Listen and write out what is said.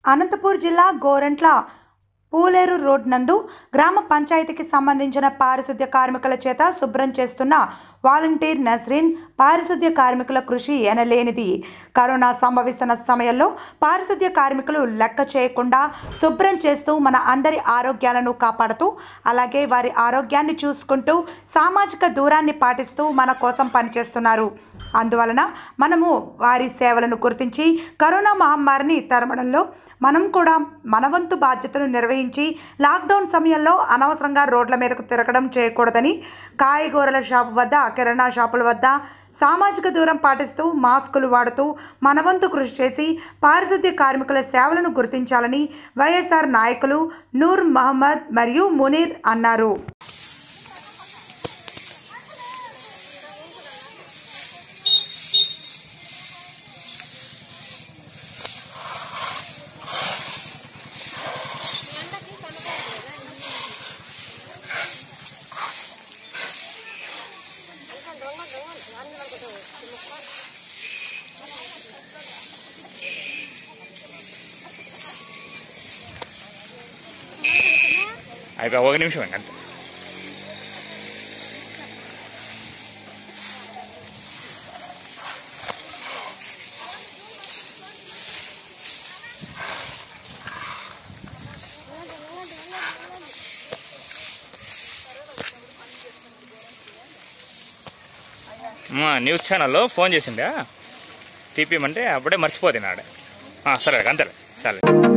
అనంతపూర్ జిల్లా గోరంట్ల పూలేరు రోడ్ నందు గ్రామ పంచాయతీకి సంబంధించిన పారిశుద్ధ్య కార్మికుల చేత శుభ్రం చేస్తున్న వాలంటీర్ నస్రీన్ పారిశుద్ధ్య కార్మికుల కృషి ఎనలేనిది కరోనా సంభవిస్తున్న సమయంలో పారిశుద్ధ్య కార్మికులు లెక్క చేయకుండా శుభ్రం చేస్తూ మన అందరి ఆరోగ్యాలను కాపాడుతూ అలాగే వారి ఆరోగ్యాన్ని చూసుకుంటూ సామాజిక దూరాన్ని పాటిస్తూ మన కోసం పనిచేస్తున్నారు అందువలన మనము వారి సేవలను గుర్తించి కరోనా మహమ్మారిని తరమడంలో మనం కూడా మన వంతు బాధ్యతను నిర్వహించి లాక్డౌన్ సమయంలో అనవసరంగా రోడ్ల మీదకు తిరగడం చేయకూడదని కాయగూరల షాప్ వద్ద కిరాణా షాపుల వద్ద సామాజిక దూరం పాటిస్తూ మాస్కులు వాడుతూ మన వంతు కృషి చేసి పారిశుద్ధ్య కార్మికుల సేవలను గుర్తించాలని వైఎస్ఆర్ నాయకులు నూర్ మహమ్మద్ మరియు మునీర్ అన్నారు అయిపోయి ఒక నిమిషం అండి అంతే అమ్మా, న్యూస్ ఛానల్లో ఫోన్ చేసిందా టీపీఎం అంటే అప్పుడే మర్చిపోతుంది ఆడ ఆ, సరే అంతే సరే